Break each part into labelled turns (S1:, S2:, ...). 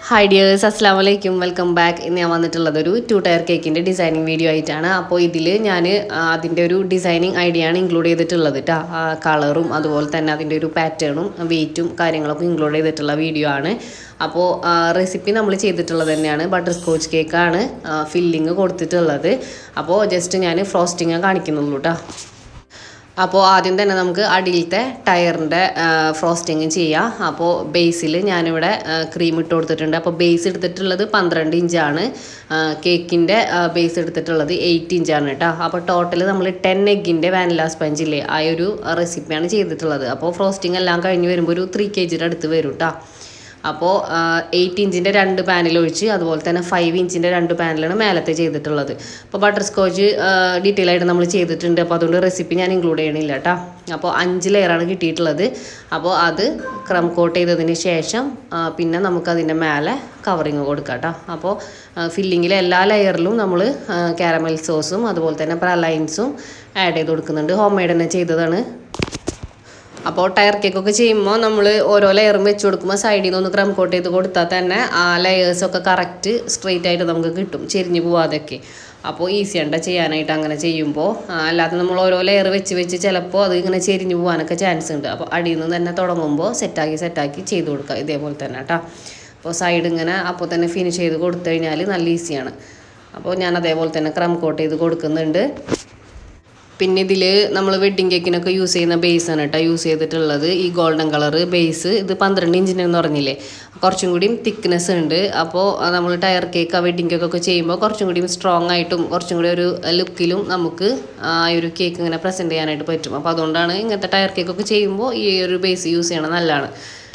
S1: hi dears അസ്സാം വലൈക്കും welcome back ഇന്ന് ഞാൻ വന്നിട്ടുള്ളത് ഒരു ടു ടയർ കേക്കിൻ്റെ ഡിസൈനിങ് വീഡിയോ ആയിട്ടാണ് അപ്പോൾ ഇതിൽ ഞാൻ അതിൻ്റെ ഒരു ഡിസൈനിങ് ഐഡിയ ആണ് ഇൻക്ലൂഡ് ചെയ്തിട്ടുള്ളത് കേട്ടോ കളറും അതുപോലെ തന്നെ അതിൻ്റെ ഒരു പാറ്റേണും വെയിറ്റും കാര്യങ്ങളൊക്കെ ഇൻക്ലൂഡ് ചെയ്തിട്ടുള്ള വീഡിയോ ആണ് അപ്പോൾ റെസിപ്പി നമ്മൾ ചെയ്തിട്ടുള്ളത് തന്നെയാണ് ബട്ടർ സ്കോച്ച് കേക്കാണ് ഫില്ലിങ് കൊടുത്തിട്ടുള്ളത് അപ്പോൾ ജസ്റ്റ് ഞാൻ ഫ്രോസ്റ്റിങ് കാണിക്കുന്നുള്ളൂ കേട്ടോ അപ്പോൾ ആദ്യം തന്നെ നമുക്ക് അടിയിലത്തെ ടയറിൻ്റെ ഫ്രോസ്റ്റിങ് ചെയ്യാം അപ്പോൾ ബേസിൽ ഞാനിവിടെ ക്രീം ഇട്ട് കൊടുത്തിട്ടുണ്ട് അപ്പോൾ ബേസ് എടുത്തിട്ടുള്ളത് പന്ത്രണ്ട് ഇഞ്ചാണ് കേക്കിൻ്റെ ബേസ് എടുത്തിട്ടുള്ളത് എയ്റ്റ് ഇഞ്ചാണ് കേട്ടോ അപ്പോൾ ടോട്ടൽ നമ്മൾ ടെൻ എഗ്ഗിൻ്റെ വാനില സ്പഞ്ചില്ലേ ആ ഒരു റെസിപ്പിയാണ് ചെയ്തിട്ടുള്ളത് അപ്പോൾ ഫ്രോസ്റ്റിംഗ് എല്ലാം കഴിഞ്ഞ് വരുമ്പോൾ ഒരു ത്രീ കെ ജിയുടെ അടുത്ത് വരും കേട്ടോ അപ്പോൾ എയ്റ്റ് ഇഞ്ചിൻ്റെ രണ്ട് പാനൽ ഒഴിച്ച് അതുപോലെ തന്നെ ഫൈവ് ഇഞ്ചിൻ്റെ രണ്ട് പാനലാണ് മേലത്തെ ചെയ്തിട്ടുള്ളത് അപ്പോൾ ബട്ടർ സ്കോച്ച് ഡീറ്റെയിൽ ആയിട്ട് നമ്മൾ ചെയ്തിട്ടുണ്ട് അപ്പോൾ അതുകൊണ്ട് റെസിപ്പി ഞാൻ ഇൻക്ലൂഡ് ചെയ്യണില്ല കേട്ടോ അപ്പോൾ അഞ്ച് ലെയറാണ് കിട്ടിയിട്ടുള്ളത് അപ്പോൾ അത് ക്രം കോട്ട് ചെയ്തതിന് ശേഷം പിന്നെ നമുക്കതിൻ്റെ മേലെ കവറിങ് കൊടുക്കാം കേട്ടോ അപ്പോൾ ഫില്ലിങ്ങിലെ എല്ലാ ലെയറിലും നമ്മൾ കാരമൽ സോസും അതുപോലെ തന്നെ പ്രലൈൻസും ആഡ് ചെയ്ത് കൊടുക്കുന്നുണ്ട് ഹോം മെയ്ഡ് തന്നെ ചെയ്തതാണ് അപ്പോൾ ടയർ കേക്കൊക്കെ ചെയ്യുമ്പോൾ നമ്മൾ ഓരോ ലെയറും വെച്ച് കൊടുക്കുമ്പോൾ സൈഡിൽ നിന്ന് ഒന്ന് ക്രം കോട്ട് ചെയ്ത് കൊടുത്താൽ തന്നെ ആ ലെയേഴ്സൊക്കെ കറക്റ്റ് സ്ട്രെയിറ്റ് ആയിട്ട് നമുക്ക് കിട്ടും ചെരിഞ്ഞ് പോവാതൊക്കെ അപ്പോൾ ഈസിയാണ് ചെയ്യാനായിട്ട് അങ്ങനെ ചെയ്യുമ്പോൾ അല്ലാതെ നമ്മൾ ഓരോ ലെയർ വെച്ച് വെച്ച് ചിലപ്പോൾ അത് ഇങ്ങനെ ചെരിഞ്ഞ് പോകാനൊക്കെ ചാൻസ് ഉണ്ട് അപ്പോൾ അടിയിൽ നിന്ന് തന്നെ തുടങ്ങുമ്പോൾ സെറ്റാക്കി സെറ്റാക്കി ചെയ്ത് കൊടുക്കുക ഇതേപോലെ തന്നെ കേട്ടോ അപ്പോൾ സൈഡ് ഇങ്ങനെ അപ്പോൾ തന്നെ ഫിനിഷ് ചെയ്ത് കൊടുത്തു കഴിഞ്ഞാൽ നല്ല ഈസിയാണ് അപ്പോൾ ഞാൻ അതേപോലെ തന്നെ ക്രം കോട്ട് ചെയ്ത് കൊടുക്കുന്നുണ്ട് പിന്നെ ഇതിൽ നമ്മൾ വെഡ്ഡിങ് കേക്കിനൊക്കെ യൂസ് ചെയ്യുന്ന ബേസാണ് കേട്ടോ യൂസ് ചെയ്തിട്ടുള്ളത് ഈ ഗോൾഡൻ കളർ ബേസ് ഇത് പന്ത്രണ്ട് ഇഞ്ചിൻ്റെ എന്ന് പറഞ്ഞില്ലേ കുറച്ചും കൂടിയും തിക്നെസ് ഉണ്ട് അപ്പോൾ നമ്മൾ ടയർ കേക്ക് വെഡ്ഡിങ് കേക്കൊക്കെ ചെയ്യുമ്പോൾ കുറച്ചും കൂടിയും സ്ട്രോങ് ആയിട്ടും കുറച്ചും കൂടി ഒരു ലുക്കിലും നമുക്ക് ആ ഒരു കേക്ക് ഇങ്ങനെ പ്രസൻറ്റ് ചെയ്യാനായിട്ട് പറ്റും അപ്പോൾ അതുകൊണ്ടാണ് ഇങ്ങനത്തെ ടയർ കേക്കൊക്കെ ചെയ്യുമ്പോൾ ഈ ഒരു ബേസ് യൂസ് ചെയ്യണം നല്ലതാണ്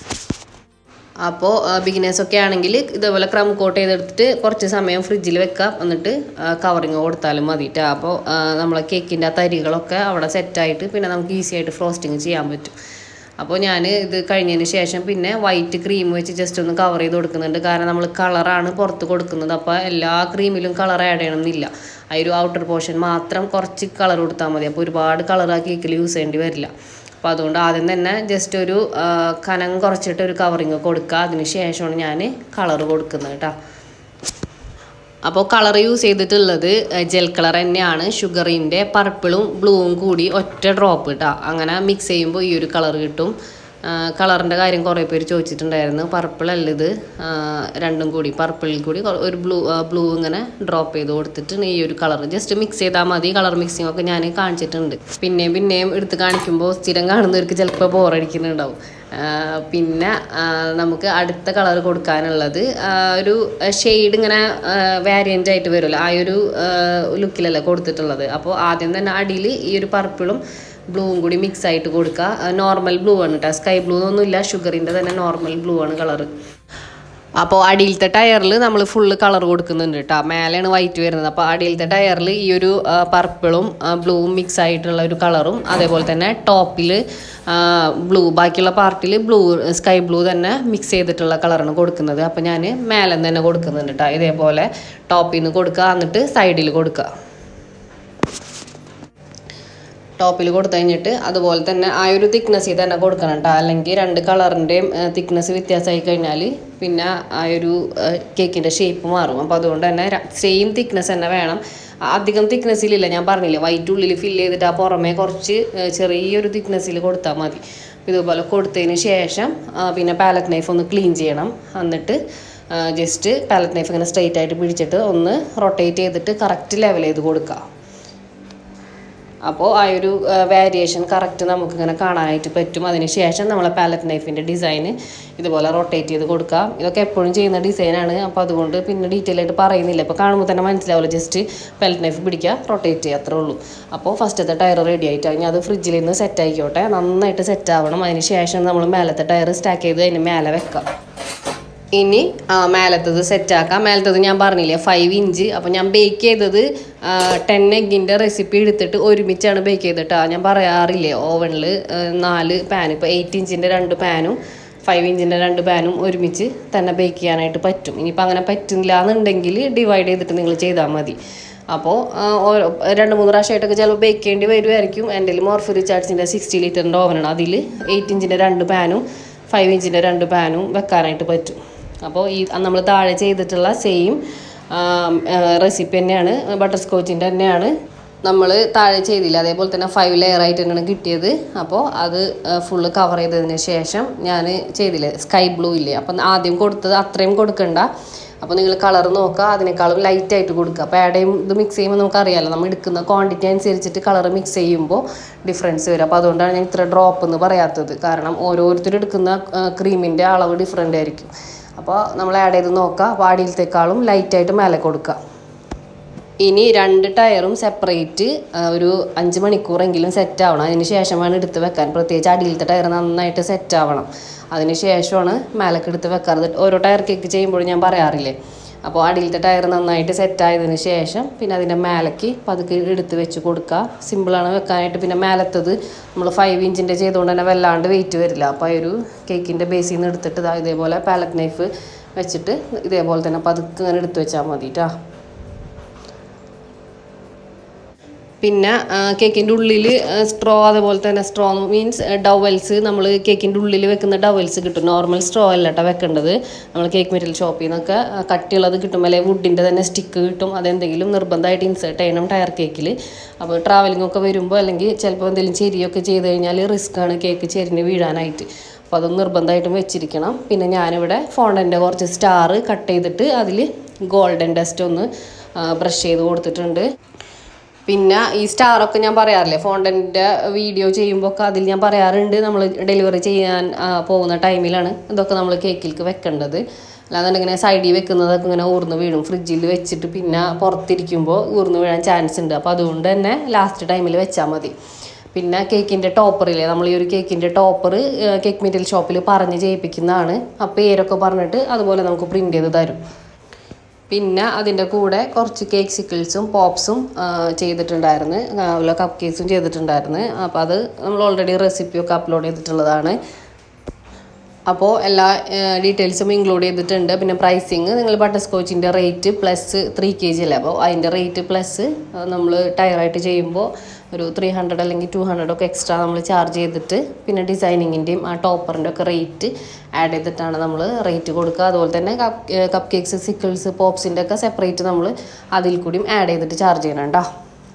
S1: അപ്പോൾ ബിഗിനേഴ്സൊക്കെ ആണെങ്കിൽ ഇതേപോലെ ക്രം കോട്ട് ചെയ്തെടുത്തിട്ട് കുറച്ച് സമയം ഫ്രിഡ്ജിൽ വെക്കാം എന്നിട്ട് കവറിങ് കൊടുത്താലും മതിയിട്ട് അപ്പോൾ നമ്മളെ കേക്കിൻ്റെ ആ തരികളൊക്കെ അവിടെ സെറ്റായിട്ട് പിന്നെ നമുക്ക് ഈസി ആയിട്ട് ഫ്രോസ്റ്റിങ് ചെയ്യാൻ പറ്റും അപ്പോൾ ഞാൻ ഇത് കഴിഞ്ഞതിന് ശേഷം പിന്നെ വൈറ്റ് ക്രീം വെച്ച് ജസ്റ്റ് ഒന്ന് കവർ ചെയ്ത് കൊടുക്കുന്നുണ്ട് കാരണം നമ്മൾ കളറാണ് പുറത്ത് കൊടുക്കുന്നത് അപ്പോൾ എല്ലാ ക്രീമിലും കളർ ആഡ് ചെയ്യണമെന്നില്ല ആ ഒരു ഔട്ടർ പോർഷൻ മാത്രം കുറച്ച് കളർ കൊടുത്താൽ മതി അപ്പോൾ ഒരുപാട് കളർ ആ കേക്കിൽ യൂസ് ചെയ്യേണ്ടി വരില്ല അപ്പോൾ അതുകൊണ്ട് ആദ്യം തന്നെ ജസ്റ്റ് ഒരു കനം കുറച്ചിട്ട് ഒരു കവറിങ് കൊടുക്കുക അതിന് ശേഷമാണ് ഞാൻ കളർ കൊടുക്കുന്നത് കേട്ടോ അപ്പോൾ കളർ യൂസ് ചെയ്തിട്ടുള്ളത് ജെൽ കളർ തന്നെയാണ് ഷുഗറിൻ്റെ പർപ്പിളും ബ്ലൂവും കൂടി ഒറ്റ ഡ്രോപ്പ് കേട്ടോ അങ്ങനെ മിക്സ് ചെയ്യുമ്പോൾ ഈ ഒരു കളർ കിട്ടും കളറിൻ്റെ കാര്യം കുറേ പേര് ചോദിച്ചിട്ടുണ്ടായിരുന്നു പർപ്പിൾ അല്ല ഇത് രണ്ടും കൂടി പർപ്പിളിൽ കൂടി ഒരു ബ്ലൂ ബ്ലൂ ഇങ്ങനെ ഡ്രോപ്പ് ചെയ്ത് കൊടുത്തിട്ട് ഈ ഒരു കളർ ജസ്റ്റ് മിക്സ് ചെയ്താൽ മതി കളർ മിക്സിംഗ് ഒക്കെ ഞാൻ കാണിച്ചിട്ടുണ്ട് പിന്നെയും പിന്നെയും എടുത്ത് കാണിക്കുമ്പോൾ സ്ഥിരം കാണുന്നവർക്ക് ചിലപ്പോൾ ബോറടിക്കുന്നുണ്ടാവും പിന്നെ നമുക്ക് അടുത്ത കളർ കൊടുക്കാനുള്ളത് ഒരു ഷെയ്ഡ് ഇങ്ങനെ വേരിയൻ്റ് ആയിട്ട് വരുമല്ലോ ആ ഒരു ലുക്കിലല്ല കൊടുത്തിട്ടുള്ളത് അപ്പോൾ ആദ്യം തന്നെ അടിയിൽ ഈ ഒരു പർപ്പിളും ബ്ലൂവും കൂടി മിക്സ് ആയിട്ട് കൊടുക്കുക നോർമൽ ബ്ലൂ ആണ് കേട്ടോ സ്കൈ ബ്ലൂ ഒന്നുമില്ല ഷുഗറിൻ്റെ തന്നെ നോർമൽ ബ്ലൂ ആണ് കളറ് അപ്പോൾ അടിയിലത്തെ ടയറിൽ നമ്മൾ ഫുള്ള് കളർ കൊടുക്കുന്നുണ്ട് കേട്ടോ മേലെയാണ് വൈറ്റ് വരുന്നത് അപ്പോൾ അടിയിലത്തെ ടയറിൽ ഈ ഒരു പർപ്പിളും ബ്ലൂവും മിക്സ് ആയിട്ടുള്ള ഒരു കളറും അതേപോലെ തന്നെ ടോപ്പിൽ ബ്ലൂ ബാക്കിയുള്ള പാർട്ടിൽ ബ്ലൂ സ്കൈ ബ്ലൂ തന്നെ മിക്സ് ചെയ്തിട്ടുള്ള കളറാണ് കൊടുക്കുന്നത് അപ്പോൾ ഞാൻ മേലെ തന്നെ കൊടുക്കുന്നുണ്ട് കേട്ടോ ഇതേപോലെ ടോപ്പിൽ നിന്ന് കൊടുക്കുക എന്നിട്ട് സൈഡിൽ കൊടുക്കുക ടോപ്പിൽ കൊടുത്തു കഴിഞ്ഞിട്ട് അതുപോലെ തന്നെ ആ ഒരു തിക്നെസ്സിൽ തന്നെ കൊടുക്കണം കേട്ടോ അല്ലെങ്കിൽ രണ്ട് കളറിൻ്റെയും തിക്നെസ് വ്യത്യാസമായി കഴിഞ്ഞാൽ പിന്നെ ആ ഒരു കേക്കിൻ്റെ ഷേപ്പ് മാറും അപ്പോൾ അതുകൊണ്ട് തന്നെ സെയിം തിക്നെസ് തന്നെ വേണം അധികം തിക്നെസ്സിലില്ല ഞാൻ പറഞ്ഞില്ലേ വൈറ്റ് ഉള്ളിൽ ഫില്ല് ചെയ്തിട്ട് ആ പുറമേ കുറച്ച് ചെറിയൊരു തിക്നെസ്സിൽ കൊടുത്താൽ മതി ഇതുപോലെ കൊടുത്തതിന് ശേഷം പിന്നെ പാലറ്റ് നൈഫ് ഒന്ന് ക്ലീൻ ചെയ്യണം എന്നിട്ട് ജസ്റ്റ് പാലറ്റ് നൈഫ് ഇങ്ങനെ സ്ട്രെയിറ്റ് ആയിട്ട് പിടിച്ചിട്ട് ഒന്ന് റൊട്ടേറ്റ് ചെയ്തിട്ട് കറക്റ്റ് ലെവൽ ചെയ്ത് കൊടുക്കുക അപ്പോൾ ആ ഒരു വേരിയേഷൻ കറക്റ്റ് നമുക്കിങ്ങനെ കാണാനായിട്ട് പറ്റും അതിന് ശേഷം നമ്മളെ പാലറ്റ് നൈഫിൻ്റെ ഡിസൈൻ ഇതുപോലെ റൊട്ടേറ്റ് ചെയ്ത് കൊടുക്കാം ഇതൊക്കെ എപ്പോഴും ചെയ്യുന്ന ഡിസൈനാണ് അപ്പോൾ അതുകൊണ്ട് പിന്നെ ഡീറ്റെയിൽ ആയിട്ട് പറയുന്നില്ല ഇപ്പോൾ കാണുമ്പോൾ തന്നെ മനസ്സിലാവില്ല ജസ്റ്റ് പാലറ്റ് നൈഫ് പിടിക്കുക റൊട്ടേറ്റ് ചെയ്യുക അത്രേ ഉള്ളൂ അപ്പോൾ ഫസ്റ്റത്തെ ടയർ റെഡി ആയിട്ട് കഴിഞ്ഞാൽ അത് ഫ്രിഡ്ജിൽ നിന്ന് സെറ്റ് ആയിക്കോട്ടെ നന്നായിട്ട് സെറ്റ് ആവണം അതിന് ശേഷം നമ്മൾ മേലത്തെ ടയർ സ്റ്റാക്ക് ചെയ്ത് അതിന് മേലെ വെക്കാം ഇനി മേലത്തത് സെറ്റാക്കാം മേലത്തത് ഞാൻ പറഞ്ഞില്ലേ ഫൈവ് ഇഞ്ച് അപ്പോൾ ഞാൻ ബേക്ക് ചെയ്തത് ടെൻ എഗ്ഗിൻ്റെ റെസിപ്പി എടുത്തിട്ട് ഒരുമിച്ചാണ് ബേക്ക് ചെയ്തിട്ട് ഞാൻ പറയാറില്ലേ ഓവനിൽ നാല് പാൻ ഇപ്പോൾ എയ്റ്റ് ഇഞ്ചിൻ്റെ രണ്ട് പാനും ഫൈവ് ഇഞ്ചിൻ്റെ രണ്ട് പാനും ഒരുമിച്ച് തന്നെ ബേക്ക് ചെയ്യാനായിട്ട് പറ്റും ഇനിയിപ്പോൾ അങ്ങനെ പറ്റില്ല എന്നുണ്ടെങ്കിൽ ഡിവൈഡ് ചെയ്തിട്ട് നിങ്ങൾ ചെയ്താൽ മതി അപ്പോൾ ഓരോ രണ്ട് മൂന്ന് പ്രാവശ്യമായിട്ടൊക്കെ ചിലപ്പോൾ ബേക്ക് ചെയ്യേണ്ടി വരുമായിരിക്കും എൻ്റെ മോർഫ് റിച്ചാർഡ്സിൻ്റെ സിക്സ്റ്റി ലിറ്ററിൻ്റെ ഓവനാണ് അതിൽ എയ്റ്റ് ഇഞ്ചിൻ്റെ രണ്ട് പാനും ഫൈവ് ഇഞ്ചിൻ്റെ രണ്ട് പാനും വെക്കാനായിട്ട് പറ്റും അപ്പോൾ ഈ നമ്മൾ താഴെ ചെയ്തിട്ടുള്ള സെയിം റെസിപ്പി തന്നെയാണ് ബട്ടർ സ്കോച്ചിൻ്റെ തന്നെയാണ് നമ്മൾ താഴെ ചെയ്തില്ല അതേപോലെ തന്നെ ഫൈവ് ലെയർ ആയിട്ട് തന്നെയാണ് കിട്ടിയത് അപ്പോൾ അത് ഫുള്ള് കവർ ചെയ്തതിന് ശേഷം ഞാൻ ചെയ്തില്ലേ സ്കൈ ബ്ലൂ ഇല്ലേ അപ്പം ആദ്യം കൊടുത്തത് അത്രയും കൊടുക്കണ്ട അപ്പോൾ നിങ്ങൾ കളർ നോക്കുക അതിനേക്കാളും ലൈറ്റ് ആയിട്ട് കൊടുക്കുക അപ്പോൾ ആഡ് ചെയ്യും ഇത് മിക്സ് ചെയ്യുമ്പോൾ നമുക്കറിയാമല്ലോ നമ്മൾ എടുക്കുന്ന ക്വാണ്ടിറ്റി അനുസരിച്ചിട്ട് കളർ മിക്സ് ചെയ്യുമ്പോൾ ഡിഫറൻസ് വരും അപ്പോൾ അതുകൊണ്ടാണ് ഞാൻ ഇത്ര ഡ്രോപ്പ് എന്ന് പറയാത്തത് കാരണം ഓരോരുത്തർ എടുക്കുന്ന ക്രീമിൻ്റെ അളവ് ഡിഫറെൻ്റ് ആയിരിക്കും അപ്പോൾ നമ്മൾ ആഡ് ചെയ്ത് നോക്കുക അപ്പോൾ അടിയിലത്തേക്കാളും ലൈറ്റായിട്ട് മേലെ കൊടുക്കുക ഇനി രണ്ട് ടയറും സെപ്പറേറ്റ് ഒരു അഞ്ച് മണിക്കൂറെങ്കിലും സെറ്റ് ആവണം അതിന് ശേഷമാണ് എടുത്ത് വെക്കാൻ പ്രത്യേകിച്ച് അടിയിലത്തെ ടയർ നന്നായിട്ട് സെറ്റ് ആവണം അതിന് ശേഷമാണ് മേലേക്ക് എടുത്ത് വെക്കാറ് ഓരോ ടയർ കേക്ക് ചെയ്യുമ്പോഴും ഞാൻ പറയാറില്ലേ അപ്പോൾ അടിയിലത്തെ ടയർ നന്നായിട്ട് സെറ്റ് ആയതിന് ശേഷം പിന്നെ അതിൻ്റെ മേലേക്ക് പതുക്കെ എടുത്ത് വെച്ച് കൊടുക്കുക സിമ്പിളാണ് വെക്കാനായിട്ട് പിന്നെ മേലത്തത് നമ്മൾ ഫൈവ് ഇഞ്ചിൻ്റെ ചെയ്തുകൊണ്ട് തന്നെ വല്ലാണ്ട് വെയിറ്റ് വരില്ല അപ്പോൾ ആ ഒരു കേക്കിൻ്റെ ബേസിൽ നിന്ന് എടുത്തിട്ട് ഇതാ ഇതേപോലെ പാലറ്റ് നൈഫ് വെച്ചിട്ട് ഇതേപോലെ തന്നെ പതുക്കെ ഇങ്ങനെ എടുത്ത് വെച്ചാൽ മതി കേട്ടോ പിന്നെ കേക്കിൻ്റെ ഉള്ളിൽ സ്ട്രോ അതുപോലെ തന്നെ സ്ട്രോ മീൻസ് ഡവൽസ് നമ്മൾ കേക്കിൻ്റെ ഉള്ളിൽ വെക്കുന്ന ഡവൽസ് കിട്ടും നോർമൽ സ്ട്രോ അല്ല കേട്ടോ വെക്കേണ്ടത് നമ്മൾ കേക്ക് മെറ്റീരിയൽ ഷോപ്പിൽ നിന്നൊക്കെ കട്ടിയുള്ളത് കിട്ടും അല്ലെങ്കിൽ വുഡിൻ്റെ തന്നെ സ്റ്റിക്ക് കിട്ടും അതെന്തെങ്കിലും നിർബന്ധമായിട്ട് ഇൻസേർട്ട് ചെയ്യണം ടയർ കേക്കിൽ അപ്പോൾ ട്രാവലിംഗ് ഒക്കെ വരുമ്പോൾ അല്ലെങ്കിൽ ചിലപ്പോൾ എന്തെങ്കിലും ചെരിയൊക്കെ ചെയ്ത് കഴിഞ്ഞാൽ റിസ്ക് ആണ് കേക്ക് ചെരിഞ്ഞ് വീഴാനായിട്ട് അപ്പോൾ അത് നിർബന്ധമായിട്ടും വെച്ചിരിക്കണം പിന്നെ ഞാനിവിടെ ഫോണ്ടൻ്റെ കുറച്ച് സ്റ്റാർ കട്ട് ചെയ്തിട്ട് അതിൽ ഗോൾഡൻ ഡസ്റ്റ് ഒന്ന് ബ്രഷ് ചെയ്ത് കൊടുത്തിട്ടുണ്ട് പിന്നെ ഈ സ്റ്റാറൊക്കെ ഞാൻ പറയാറില്ലേ ഫോണ്ടൻ്റെ വീഡിയോ ചെയ്യുമ്പോൾ ഒക്കെ അതിൽ ഞാൻ പറയാറുണ്ട് നമ്മൾ ഡെലിവറി ചെയ്യാൻ പോകുന്ന ടൈമിലാണ് ഇതൊക്കെ നമ്മൾ കേക്കിലേക്ക് വെക്കേണ്ടത് അല്ലാന്നുണ്ടെങ്കിൽ സൈഡിൽ വെക്കുന്നതൊക്കെ ഇങ്ങനെ ഊർന്ന് വീഴും ഫ്രിഡ്ജിൽ വെച്ചിട്ട് പിന്നെ പുറത്തിരിക്കുമ്പോൾ ഊർന്ന് വീഴാൻ ചാൻസ് ഉണ്ട് അപ്പോൾ അതുകൊണ്ട് തന്നെ ലാസ്റ്റ് ടൈമിൽ വെച്ചാൽ മതി പിന്നെ കേക്കിൻ്റെ ടോപ്പറില്ലേ നമ്മൾ ഈ ഒരു കേക്കിൻ്റെ ടോപ്പർ കേക്ക് മെറ്റീരിയൽ ഷോപ്പിൽ പറഞ്ഞ് ചെയ്യിപ്പിക്കുന്നതാണ് ആ പേരൊക്കെ പറഞ്ഞിട്ട് അതുപോലെ നമുക്ക് പ്രിൻ്റ് ചെയ്ത് തരും പിന്നെ അതിൻ്റെ കൂടെ കുറച്ച് കേക്ക് സിക്കിൾസും പോപ്സും ചെയ്തിട്ടുണ്ടായിരുന്നു അതുപോലെ കപ്പ് കേക്ക്സും ചെയ്തിട്ടുണ്ടായിരുന്നു അപ്പോൾ അത് നമ്മൾ ഓൾറെഡി റെസിപ്പിയൊക്കെ അപ്ലോഡ് ചെയ്തിട്ടുള്ളതാണ് അപ്പോൾ എല്ലാ ഡീറ്റെയിൽസും ഇൻക്ലൂഡ് ചെയ്തിട്ടുണ്ട് പിന്നെ പ്രൈസിങ് നിങ്ങൾ ബട്ടർ സ്കോച്ചിൻ്റെ rate plus three K G അല്ലേ അപ്പോൾ അതിൻ്റെ റേറ്റ് പ്ലസ് നമ്മൾ ടയറായിട്ട് ചെയ്യുമ്പോൾ ഒരു ത്രീ ഹൺഡ്രഡ് അല്ലെങ്കിൽ ടു ഹൺഡ്രഡ് ഒക്കെ എക്സ്ട്രാ നമ്മൾ ചാർജ് ചെയ്തിട്ട് പിന്നെ ഡിസൈനിങ്ങിൻ്റെയും ആ ടോപ്പറിൻ്റെ ഒക്കെ റേറ്റ് ആഡ് ചെയ്തിട്ടാണ് നമ്മൾ റേറ്റ് കൊടുക്കുക അതുപോലെ തന്നെ കപ്പ് കപ്പ് കേക്ക്സ് സിക്കിൾസ് പോപ്സിൻ്റെ ഒക്കെ സെപ്പറേറ്റ് നമ്മൾ അതിൽ കൂടിയും ആഡ് ചെയ്തിട്ട് ചാർജ് ചെയ്യണം കേട്ടോ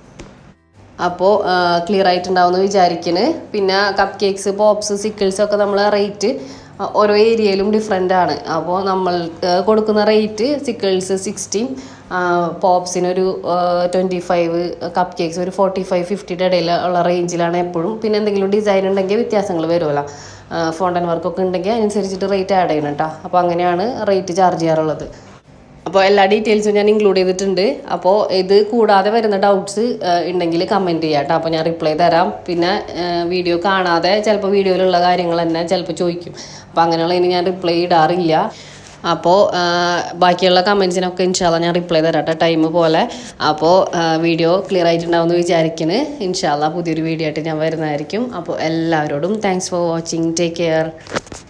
S1: അപ്പോൾ ക്ലിയർ ആയിട്ടുണ്ടാവുമെന്ന് വിചാരിക്കുന്നു പിന്നെ കപ്പ് കേക്ക്സ് പോപ്സ് സിക്കിൾസ് ഒക്കെ നമ്മൾ റേറ്റ് ഓരോ ഏരിയയിലും ഡിഫറെൻ്റ് ആണ് അപ്പോൾ നമ്മൾ കൊടുക്കുന്ന റേറ്റ് സിക്കിൾസ് സിക്സ്റ്റീൻ പോപ്സിനൊരു ട്വൻറ്റി ഫൈവ് കപ്പ് കേക്ക്സ് ഒരു ഫോർട്ടി ഫൈവ് ഫിഫ്റ്റിയുടെ ഇടയിൽ ഉള്ള റേഞ്ചിലാണ് എപ്പോഴും പിന്നെ എന്തെങ്കിലും ഡിസൈൻ ഉണ്ടെങ്കിൽ വ്യത്യാസങ്ങൾ വരുമല്ലോ ഫോണ്ടൻ വർക്കൊക്കെ ഉണ്ടെങ്കിൽ അതിനനുസരിച്ചിട്ട് റേറ്റ് ആഡ് ചെയ്യണം കേട്ടോ അപ്പോൾ അങ്ങനെയാണ് റേറ്റ് ചാർജ് ചെയ്യാറുള്ളത് അപ്പോൾ എല്ലാ ഡീറ്റെയിൽസും ഞാൻ ഇൻക്ലൂഡ് ചെയ്തിട്ടുണ്ട് അപ്പോൾ ഇത് കൂടാതെ വരുന്ന ഡൗട്ട്സ് ഉണ്ടെങ്കിൽ കമൻറ്റ് ചെയ്യാം കേട്ടോ അപ്പോൾ ഞാൻ റിപ്ലൈ തരാം പിന്നെ വീഡിയോ കാണാതെ ചിലപ്പോൾ വീഡിയോയിലുള്ള കാര്യങ്ങൾ തന്നെ ചിലപ്പോൾ ചോദിക്കും അപ്പോൾ അങ്ങനെയുള്ളതിന് ഞാൻ റിപ്ലൈ ഇടാറില്ല അപ്പോൾ ബാക്കിയുള്ള കമൻസിനൊക്കെ ഇൻഷാല്ല ഞാൻ റിപ്ലൈ തരാം കേട്ടോ ടൈം പോലെ അപ്പോൾ വീഡിയോ ക്ലിയർ ആയിട്ടുണ്ടാവുമെന്ന് വിചാരിക്കുന്നു ഇൻഷാല്ല പുതിയൊരു വീഡിയോ ആയിട്ട് ഞാൻ വരുന്നതായിരിക്കും അപ്പോൾ എല്ലാവരോടും thanks for watching take care